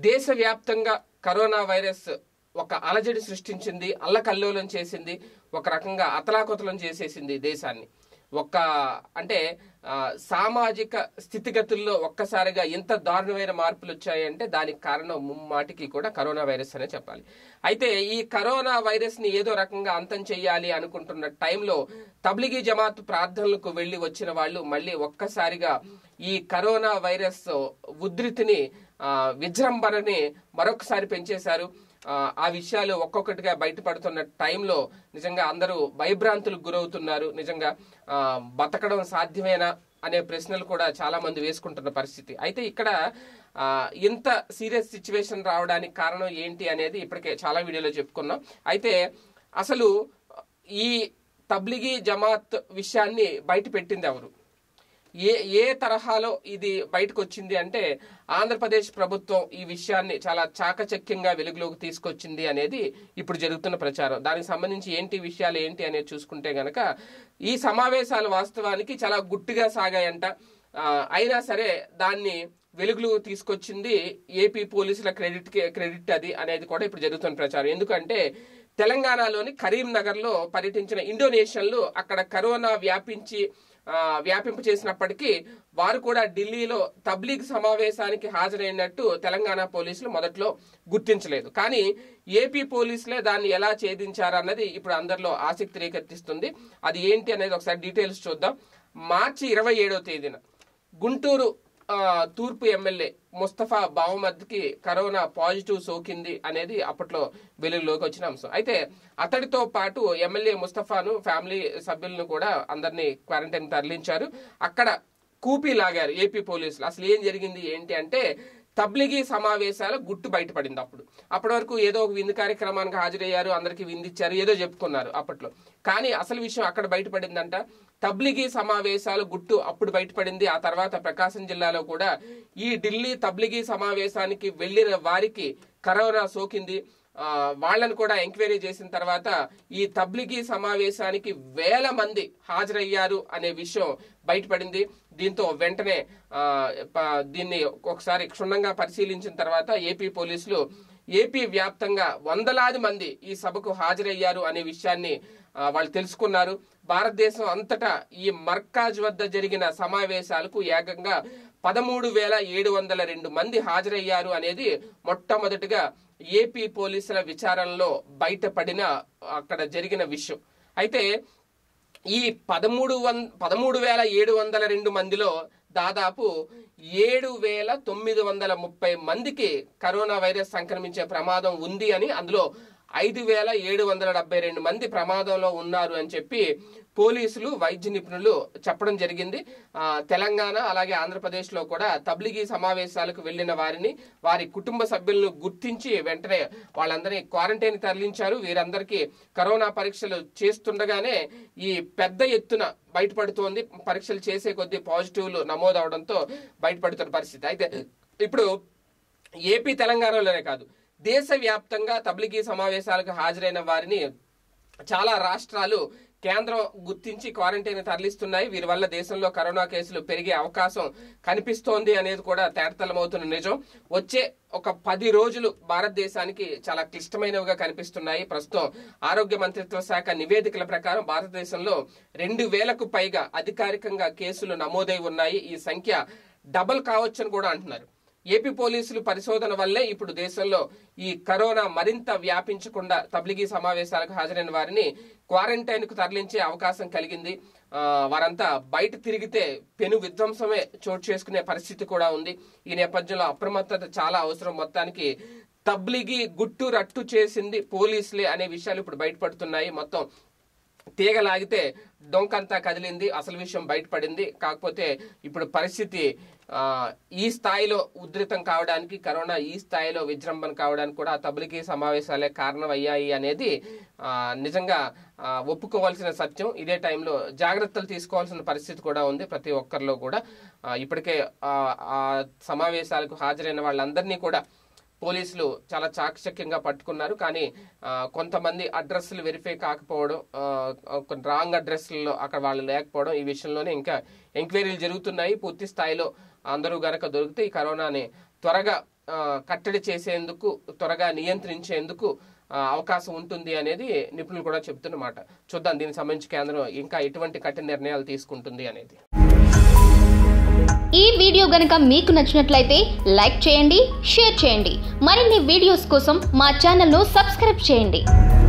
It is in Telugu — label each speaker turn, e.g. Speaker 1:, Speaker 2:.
Speaker 1: దేశవ్యాప్తంగా కరోనా వైరస్ ఒక అలజడి సృష్టించింది అల్లకల్లోలం చేసింది ఒక రకంగా అతలాకుతలం చేసేసింది దేశాన్ని ఒక్క అంటే ఆ, సామాజిక స్థితిగతుల్లో ఒక్కసారిగా ఇంత దారుణమైన మార్పులు వచ్చాయంటే దానికి కారణం ముమ్మాటికి కూడా కరోనా వైరస్ అనే చెప్పాలి అయితే ఈ కరోనా వైరస్ ని ఏదో రకంగా అంతం చెయ్యాలి అనుకుంటున్న టైంలో తబ్లిగీ జమాత్ ప్రార్థనలకు వెళ్లి వచ్చిన వాళ్ళు మళ్ళీ ఒక్కసారిగా ఈ కరోనా వైరస్ ఉధృతిని ఆ, విజృంభణని మరొకసారి పెంచేశారు ఆ, ఆ విషయాలు ఒక్కొక్కటిగా బయటపడుతున్న టైంలో నిజంగా అందరూ భయభ్రాంతులకు గురవుతున్నారు నిజంగా ఆ, బతకడం సాధ్యమేనా అనే ప్రశ్నలు కూడా చాలా మంది వేసుకుంటున్న పరిస్థితి అయితే ఇక్కడ ఆ, ఇంత సీరియస్ సిచ్యువేషన్ రావడానికి కారణం ఏంటి అనేది ఇప్పటికే చాలా వీడియోలో చెప్పుకున్నాం అయితే అసలు ఈ తబ్లిగీ జమాత్ విషయాన్ని బయట పెట్టింది ఎవరు ఏ ఏ తరహాలో ఇది బయటకు వచ్చింది అంటే ఆంధ్రప్రదేశ్ ప్రభుత్వం ఈ విషయాన్ని చాలా చాకచక్యంగా వెలుగులోకి తీసుకొచ్చింది అనేది ఇప్పుడు జరుగుతున్న ప్రచారం దానికి సంబంధించి ఏంటి విషయాలు ఏంటి అనేది చూసుకుంటే గనక ఈ సమావేశాలు వాస్తవానికి చాలా గుట్టుగా సాగాయంట ఆ, అయినా సరే దాన్ని వెలుగులు తీసుకొచ్చింది ఏపీ పోలీసుల క్రెడిట్ క్రెడిట్ అది అనేది కూడా ఇప్పుడు జరుగుతున్న ప్రచారం ఎందుకంటే తెలంగాణలోని కరీంనగర్ లో పర్యటించిన ఇండోనేషియన్లు అక్కడ కరోనా వ్యాపించి ఆ, వ్యాపింపు చేసినప్పటికీ వారు కూడా ఢిల్లీలో తబ్లీగ్ సమావేశానికి హాజరైనట్టు తెలంగాణ పోలీసులు మొదట్లో గుర్తించలేదు కానీ ఏపీ పోలీసులే దాన్ని ఎలా ఛేదించారన్నది ఇప్పుడు అందరిలో ఆసక్తి రేకెత్తిస్తుంది అది ఏంటి అనేది ఒకసారి డీటెయిల్స్ చూద్దాం మార్చి ఇరవై ఏడో తేదీన గుంటూరు ఆ, తూర్పు ఎమ్మెల్యే ముస్తఫా బావమద్కి కరోనా పాజిటివ్ సోకింది అనేది అప్పట్లో వెలుగులోకి వచ్చిన అంశం అయితే అతడితో పాటు ఎమ్మెల్యే ముస్తఫాను ఫ్యామిలీ సభ్యులను కూడా అందరినీ క్వారంటైన్ తరలించారు అక్కడ కూపీ లాగారు ఏపీ పోలీసులు అసలు ఏం జరిగింది ఏంటి అంటే తబ్లిగీ సమావేశాల గుట్టు బయటపడింది అప్పుడు అప్పటి వరకు ఏదో ఒక విందు కార్యక్రమానికి హాజరయ్యారు అందరికి విందిచ్చారు ఏదో చెప్పుకున్నారు అప్పట్లో కానీ అసలు విషయం అక్కడ బయటపడిందంట తబ్లిగీ సమావేశాలు గుట్టు అప్పుడు బయటపడింది ఆ తర్వాత ప్రకాశం జిల్లాలో కూడా ఈ ఢిల్లీ తబ్లిగీ సమావేశానికి వెళ్లిన వారికి కరోనా సోకింది ఆ, వాళ్ళని కూడా ఎంక్వైరీ చేసిన తర్వాత ఈ తబ్లిగీ సమావేశానికి వేల మంది హాజరయ్యారు అనే విషయం బయటపడింది దీంతో వెంటనే ఆ, ప- దీన్ని ఒకసారి క్షుణ్ణంగా పరిశీలించిన తర్వాత ఏపీ పోలీసులు ఏపీ వ్యాప్తంగా వందలాది మంది ఈ సభకు హాజరయ్యారు అనే విషయాన్ని ఆ, వాళ్ళు తెలుసుకున్నారు భారతదేశం అంతటా ఈ మర్కాజ్ వద్ద జరిగిన సమావేశాలకు ఏకంగా పదమూడు వేల ఏడు వందల రెండు మంది హాజరయ్యారు అనేది మొట్టమొదటిగా ఏపీ పోలీసుల విచారణలో బయటపడిన అక్కడ జరిగిన విషయం అయితే ఈ పదమూడు వన్ పదమూడు వేల ఏడు వందల రెండు మందిలో దాదాపు ఏడు వేల తొమ్మిది వందల ముప్పై మందికి కరోనా వైరస్ సంక్రమించే ప్రమాదం ఉంది అని అందులో ఐదు వేల ఏడు వందల డెబ్బై రెండు మంది ప్రమాదంలో ఉన్నారు అని చెప్పి పోలీసులు వైద్య నిపుణులు చెప్పడం జరిగింది ఆ, తెలంగాణ అలాగే ఆంధ్రప్రదేశ్ లో కూడా తబ్లిగీ సమావేశాలకు వెళ్లిన వారిని వారి కుటుంబ సభ్యులను గుర్తించి వెంటనే వాళ్ళందరినీ క్వారంటైన్ తరలించారు వీరందరికీ కరోనా పరీక్షలు చేస్తుండగానే ఈ పెద్ద ఎత్తున బయటపడుతోంది పరీక్షలు చేసే కొద్దీ పాజిటివ్లు నమోదవడంతో బయటపడుతున్న పరిస్థితి అయితే ఇప్పుడు ఏపీ తెలంగాణలోనే కాదు దేశవ్యాప్తంగా తబ్లిగీ సమావేశాలకు హాజరైన వారిని చాలా రాష్ట్రాలు కేంద్రం గుర్తించి క్వారంటైన్ తరలిస్తున్నాయి వీరి వల్ల దేశంలో కరోనా కేసులు పెరిగే అవకాశం కనిపిస్తోంది అనేది కూడా తేటతలమవుతున్న నిజం వచ్చే ఒక పది రోజులు భారతదేశానికి చాలా క్లిష్టమైనవిగా కనిపిస్తున్నాయి ప్రస్తుతం ఆరోగ్య మంత్రిత్వ శాఖ నివేదికల ప్రకారం భారతదేశంలో రెండు వేలకు పైగా అధికారికంగా కేసులు నమోదై ఉన్నాయి ఈ సంఖ్య డబల్ కావచ్చని కూడా అంటున్నారు ఏపీ పోలీసులు పరిశోధన వల్లే ఇప్పుడు దేశంలో ఈ కరోనా మరింత వ్యాపించకుండా తబ్లిగీ సమావేశాలకు హాజరైన వారిని క్వారంటైన్ కు తరలించే అవకాశం కలిగింది ఆ, వారంతా బయట తిరిగితే పెను విధ్వంసమే చోటు చేసుకునే పరిస్థితి కూడా ఉంది ఈ నేపథ్యంలో అప్రమత్తత చాలా అవసరం మొత్తానికి తబ్లిగీ గుట్టు రట్టు చేసింది పోలీసులే అనే విషయాలు ఇప్పుడు బయటపడుతున్నాయి మొత్తం తీగ లాగితే డొంకంతా కదిలింది అసలు విషయం బయటపడింది కాకపోతే ఇప్పుడు పరిస్థితి ఆ, ఈ స్థాయిలో ఉధృతం కావడానికి కరోనా ఈ స్థాయిలో విజృంభణ కావడానికి కూడా ఆ తబలికీ సమావేశాలే కారణం అయ్యాయి అనేది ఆ, నిజంగా ఆ, ఒప్పుకోవాల్సిన సత్యం ఇదే టైంలో జాగ్రత్తలు తీసుకోవాల్సిన పరిస్థితి కూడా ఉంది ప్రతి ఒక్కరిలో కూడా ఆ, ఇప్పటికే ఆ, ఆ సమావేశాలకు హాజరైన వాళ్ళందరినీ కూడా పోలీసులు చాలా చాకచక్యంగా పట్టుకున్నారు కానీ ఆ, కొంతమంది అడ్రస్లు వెరిఫై కాకపోవడం ఆ, కొన్ని రాంగ్ అడ్రస్లలో అక్కడ వాళ్ళు లేకపోవడం ఈ విషయంలోనే ఇంకా ఎంక్వైరీలు జరుగుతున్నాయి పూర్తి స్థాయిలో అందరూ గనక దొరికితే ఈ కరోనాని త్వరగా ఆ, కట్టడి చేసేందుకు త్వరగా నియంత్రించేందుకు ఆ, అవకాశం ఉంటుంది అనేది నిపుణులు కూడా చెప్తున్నమాట చూద్దాం దీనికి సంబంధించి కేంద్రం ఇంకా ఎటువంటి కఠిన నిర్ణయాలు తీసుకుంటుంది అనేది
Speaker 2: ఈ వీడియో గనుక మీకు నచ్చినట్లయితే లైక్ చేయండి షేర్ చేయండి మరిన్ని వీడియోస్ కోసం మా ఛానల్ను సబ్స్క్రైబ్ చేయండి